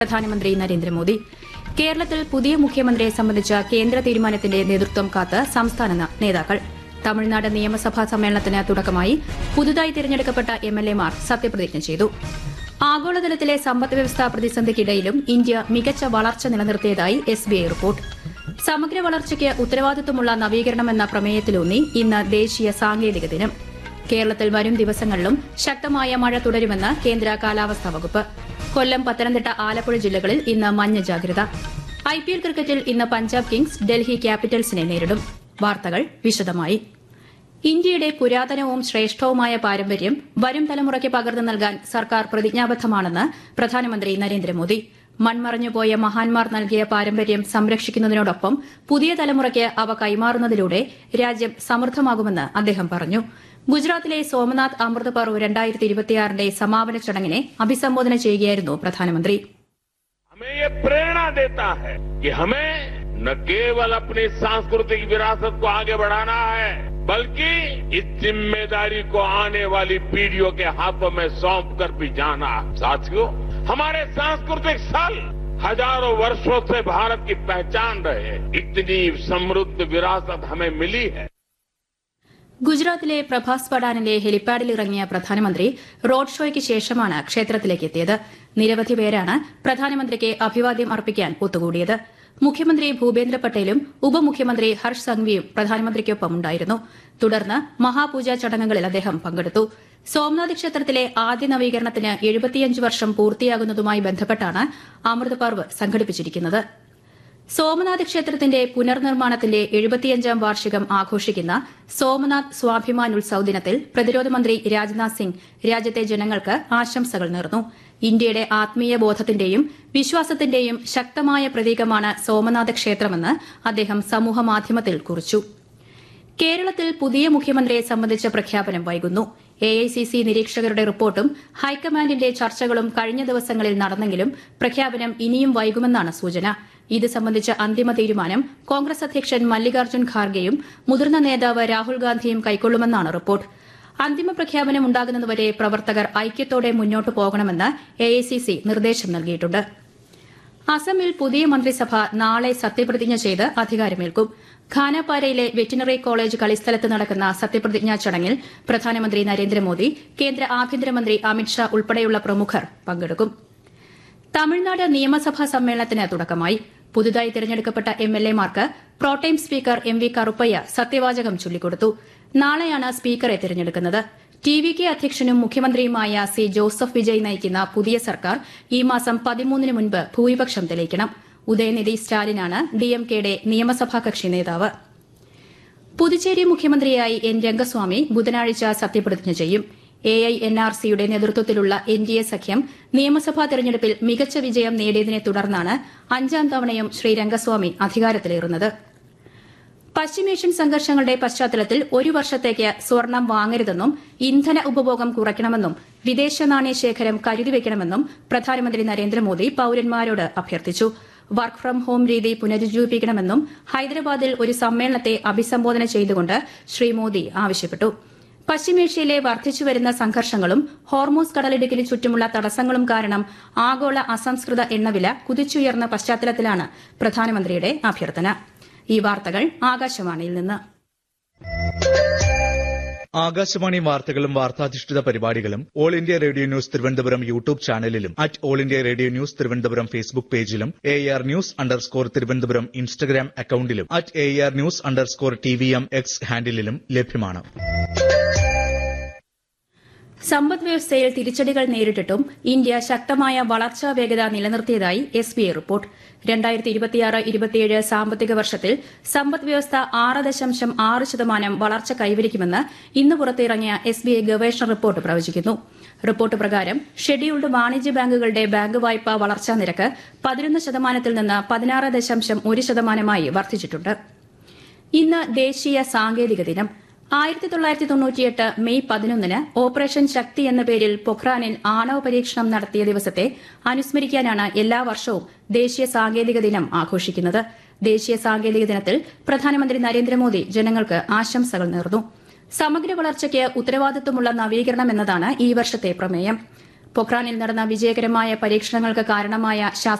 പ്രധാനമന്ത്രി നരേന്ദ്രമോദി കേരളത്തിൽ പുതിയ മുഖ്യമന്ത്രിയെ സംബന്ധിച്ച കേന്ദ്ര തീരുമാനത്തിന്റെ നേതൃത്വം കാത്ത് സംസ്ഥാന ന- നേതാക്കൾ തമിഴ്നാട് നിയമസഭാ സമ്മേളനത്തിന് തുടക്കമായി പുതുതായി തിരഞ്ഞെടുക്കപ്പെട്ട എംഎൽഎമാർ സത്യപ്രതിജ്ഞ ചെയ്തു ആഗോളതലത്തിലെ സമ്പദ് വ്യവസ്ഥാ പ്രതിസന്ധിക്കിടയിലും ഇന്ത്യ മികച്ച വളർച്ച നിലനിർത്തിയതായി എസ്ബിഐ റിപ്പോർട്ട് സമഗ്ര വളർച്ചയ്ക്ക് ഉത്തരവാദിത്വമുള്ള നവീകരണമെന്ന പ്രമേയത്തിലൂന്നി ഇന്ന് ദേശീയ സാങ്കേതിക ദിനം കേരളത്തിൽ വരും ദിവസങ്ങളിലും ശക്തമായ മഴ തുടരുമെന്ന് കേന്ദ്ര കാലാവസ്ഥാ വകുപ്പ് കൊല്ലം പത്തനംതിട്ട ആലപ്പുഴ ജില്ലകളിൽ ഇന്ന് മഞ്ഞ ജാഗ്രത ഐപിഎൽ ക്രിക്കറ്റിൽ ഇന്ന് പഞ്ചാബ് കിങ്സ് ഡൽഹി ക്യാപിറ്റൽസിനെ നേരിടും വാർത്തകൾ വിശദമായി ഇന്ത്യയുടെ പുരാതനവും ശ്രേഷ്ഠവുമായ പാരമ്പര്യം വരും തലമുറയ്ക്ക് പകർന്നു നൽകാൻ സർക്കാർ പ്രതിജ്ഞാബദ്ധമാണെന്ന് പ്രധാനമന്ത്രി നരേന്ദ്രമോദി മൺമറഞ്ഞുപോയ മഹാന്മാർ നൽകിയ പാരമ്പര്യം സംരക്ഷിക്കുന്നതിനോടൊപ്പം പുതിയ തലമുറയ്ക്ക് അവ കൈമാറുന്നതിലൂടെ രാജ്യം സമൃദ്ധമാകുമെന്ന് അദ്ദേഹം പറഞ്ഞു ഗുജറാത്തിലെ സോമനാഥ് അമൃത് പർവ് രണ്ടായിരത്തി ഇരുപത്തിയാറിന്റെ സമാപന ചടങ്ങിനെ അഭിസംബോധന ചെയ്യുകയായിരുന്നു പ്രധാനമന്ത്രി हमें ये प्रेरणा देता है कि हमें न केवल अपनी सांस्कृतिक विरासत को आगे बढ़ाना है बल्कि इस जिम्मेदारी को आने वाली पीढ़ियों के हाथों में सौंप कर भी जाना है साथियों हमारे सांस्कृतिक स्थल हजारों वर्षों से भारत की पहचान रहे इतनी समृद्ध विरासत हमें मिली है ഗുജറാത്തിലെ പ്രഭാസ് പടാനിലെ ഹെലിപ്പാഡിൽ ഇറങ്ങിയ പ്രധാനമന്ത്രി റോഡ് ഷോയ്ക്ക് ശേഷമാണ് ക്ഷേത്രത്തിലേക്ക് എത്തിയത് നിരവധി പേരാണ് പ്രധാനമന്ത്രിക്ക് അഭിവാദ്യം അർപ്പിക്കാൻ ഒത്തുകൂടിയത് മുഖ്യമന്ത്രി ഭൂപേന്ദ്ര പട്ടേലും ഉപമുഖ്യമന്ത്രി ഹർഷ് സംഘവിയും പ്രധാനമന്ത്രിക്കൊപ്പമുണ്ടായിരുന്നു തുടർന്ന് മഹാപൂജാ ചടങ്ങുകളിൽ അദ്ദേഹം പങ്കെടുത്തു സോംനാഥ് ക്ഷേത്രത്തിലെ ആദ്യ നവീകരണത്തിന് എഴുപത്തിയഞ്ച് വർഷം പൂർത്തിയാകുന്നതുമായി ബന്ധപ്പെട്ടാണ് അമൃത് പർവ് സംഘടിപ്പിച്ചിരിക്കുന്നത് സോമനാഥ് ക്ഷേത്രത്തിന്റെ പുനർനിർമ്മാണത്തിന്റെ എഴുപത്തിയഞ്ചാം വാർഷികം ആഘോഷിക്കുന്ന സോമനാഥ് സ്വാഭിമാൻ ഉത്സവ് ദിനത്തിൽ പ്രതിരോധ മന്ത്രി രാജ്നാഥ് സിംഗ് രാജ്യത്തെ ജനങ്ങൾക്ക് ആശംസകൾ നേർന്നു ഇന്ത്യയുടെ ആത്മീയ ബോധത്തിന്റെയും വിശ്വാസത്തിന്റെയും ശക്തമായ പ്രതീകമാണ് സോമനാഥ ക്ഷേത്രമെന്ന് അദ്ദേഹം സമൂഹമാധ്യമത്തിൽ കുറിച്ചു കേരളത്തിൽ പുതിയ മുഖ്യമന്ത്രിയെ സംബന്ധിച്ച പ്രഖ്യാപനം വൈകുന്നു എഐസിസി നിരീക്ഷകരുടെ റിപ്പോർട്ടും ഹൈക്കമാൻഡിന്റെ ചർച്ചകളും കഴിഞ്ഞ ദിവസങ്ങളിൽ നടന്നെങ്കിലും പ്രഖ്യാപനം ഇനിയും വൈകുമെന്നാണ് സൂചന ഇത് സംബന്ധിച്ച അന്തിമ തീരുമാനം കോൺഗ്രസ് അധ്യക്ഷൻ മല്ലികാർജ്ജുൻ ഖാർഗെയും മുതിർന്ന നേതാവ് രാഹുൽ ഗാന്ധിയും കൈക്കൊള്ളുമെന്നാണ് റിപ്പോർട്ട് അന്തിമ പ്രഖ്യാപനം ഉണ്ടാകുന്നതുവരെ പ്രവർത്തകർ ഐക്യത്തോടെ മുന്നോട്ടു പോകണമെന്ന് എഐസിസി നിർദ്ദേശം നൽകിയിട്ടുണ്ട് അസമിൽ പുതിയ മന്ത്രിസഭ നാളെ സത്യപ്രതിജ്ഞ ചെയ്ത് അധികാരമേൽക്കും ഖാനാപാരയിലെ വെറ്റിനറി കോളേജ് കളിസ്ഥലത്ത് നടക്കുന്ന സത്യപ്രതിജ്ഞാ ചടങ്ങിൽ പ്രധാനമന്ത്രി നരേന്ദ്രമോദി കേന്ദ്ര ആഭ്യന്തരമന്ത്രി അമിത്ഷാ ഉൾപ്പെടെയുള്ള പ്രമുഖർ പങ്കെടുക്കും തമിഴ്നാട് നിയമസഭാ സമ്മേളനത്തിന് തുടക്കമായി പുതുതായി തിരഞ്ഞെടുക്കപ്പെട്ട എംഎൽഎമാർക്ക് pro tem speaker M V Karuppaiah സത്യവാചകം ചൊല്ലിക്കൊടുത്തു നാളെയാണ് സ്പീക്കറെ തിരഞ്ഞെടുക്കുന്നത് ടി വി കെ അധ്യക്ഷനും മുഖ്യമന്ത്രിയുമായ സി ജോസഫ് വിജയ് നയിക്കുന്ന പുതിയ സർക്കാർ ഈ മാസം പതിമൂന്നിന് മുൻപ് ഭൂരിപക്ഷം തെളിയിക്കണം ഉദയനിധി സ്റ്റാലിനാണ് ഡിഎംകെയുടെ നിയമസഭാ കക്ഷി നേതാവ് പുതുച്ചേരി മുഖ്യമന്ത്രിയായി എൻ രംഗസ്വാമി ബുധനാഴ്ച സത്യപ്രതിജ്ഞ ചെയ്യും എ ഐ എൻ ആർ സിയുടെ നേതൃത്വത്തിലുള്ള എൻ ഡി എ സഖ്യം നിയമസഭാ തെരഞ്ഞെടുപ്പിൽ മികച്ച വിജയം നേടിയതിനെ തുടർന്നാണ് അഞ്ചാം തവണയും ശ്രീ രംഗസ്വാമി അധികാരത്തിലേറുന്നത് പശ്ചിമേഷ്യൻ സംഘർഷങ്ങളുടെ പശ്ചാത്തലത്തിൽ ഒരു വർഷത്തേക്ക് സ്വർണം വാങ്ങരുതെന്നും ഇന്ധന ഉപഭോഗം കുറയ്ക്കണമെന്നും വിദേശ നാണയ ശേഖരം കരുതിവെക്കണമെന്നും പ്രധാനമന്ത്രി നരേന്ദ്രമോദി പൌരന്മാരോട് അഭ്യർത്ഥിച്ചു വർക്ക് ഫ്രം ഹോം രീതി പുനരുജ്ജീവിപ്പിക്കണമെന്നും ഹൈദരാബാദിൽ ഒരു സമ്മേളനത്തെ അഭിസംബോധന ചെയ്തുകൊണ്ട് ശ്രീ മോദി ആവശ്യപ്പെട്ടു പശ്ചിമേഷ്യയിലെ വർദ്ധിച്ചുവരുന്ന സംഘർഷങ്ങളും ഹോർമോസ് കടലിടുക്കിന് ചുറ്റുമുള്ള തടസ്സങ്ങളും കാരണം ആഗോള അസംസ്കൃത എണ്ണവില കുതിച്ചുയർന്ന പശ്ചാത്തലത്തിലാണ് പ്രധാനമന്ത്രിയുടെ അഭ്യർത്ഥന ഈ വാർത്തകൾ ആകാശവാണിയിൽ നിന്ന് ആകാശവാണി വാർത്തകളും വാർത്താധിഷ്ഠിത പരിപാടികളും All India Radio news Thiruvananthapuram YouTube ചാനലിലും at All India Radio news Thiruvananthapuram Facebook പേജിലും A R news underscore Thiruvananthapuram Instagram അക്കൌണ്ടിലും at A R news underscore T V M X ഹാൻഡിലും ലഭ്യമാണ് സമ്പദ് വ്യവസ്ഥയിൽ തിരിച്ചടികൾ നേരിട്ടിട്ടും ഇന്ത്യ ശക്തമായ വളർച്ചാ വേഗത നിലനിർത്തിയതായി എസ് ബി ഐ റിപ്പോർട്ട് രണ്ടായിരത്തി ഇരുപത്തിയാറ് ഇരുപത്തിയേഴ് സാമ്പത്തിക വർഷത്തിൽ സമ്പദ് വ്യവസ്ഥ ആറ് ദശാംശം ആറ് ശതമാനം വളർച്ച കൈവരിക്കുമെന്ന് ഇന്ന് പുറത്തിറങ്ങിയ എസ് ബി ഐ ഗവേഷണ റിപ്പോർട്ട് പ്രവചിക്കുന്നു റിപ്പോർട്ട് പ്രകാരം ഷെഡ്യൂൾഡ് വാണിജ്യ ബാങ്കുകളുടെ ബാങ്ക് വായ്പാ വളർച്ചാ നിരക്ക് പതിനൊന്ന് ശതമാനത്തിൽ നിന്ന് പതിനാറ് ദശാംശം ഒരു ശതമാനമായി വർദ്ധിച്ചിട്ടുണ്ട് ഇന്ന് ദേശീയ സാങ്കേതിക ദിനം ആയിരത്തി തൊള്ളായിരത്തി തൊണ്ണൂറ്റിയെട്ട് മെയ് പതിനൊന്നിന് ഓപ്പറേഷൻ ശക്തി എന്ന പേരിൽ പൊഖ്റാനിൽ ആണവ പരീക്ഷണം നടത്തിയ ദിവസത്തെ അനുസ്മരിക്കാനാണ് എല്ലാ വർഷവും ദേശീയ സാങ്കേതിക ദിനം ആഘോഷിക്കുന്നത് ദേശീയ സാങ്കേതിക ദിനത്തിൽ പ്രധാനമന്ത്രി നരേന്ദ്രമോദി ജനങ്ങൾക്ക് ആശംസകൾ നേർന്നു സമഗ്ര വളർച്ചയ്ക്ക് ഉത്തരവാദിത്വമുള്ള നവീകരണം എന്നതാണ് ഈ വർഷത്തെ പ്രമേയം പൊഖ്രാനിൽ നടന്ന വിജയകരമായ പരീക്ഷണങ്ങൾക്ക് കാരണമായ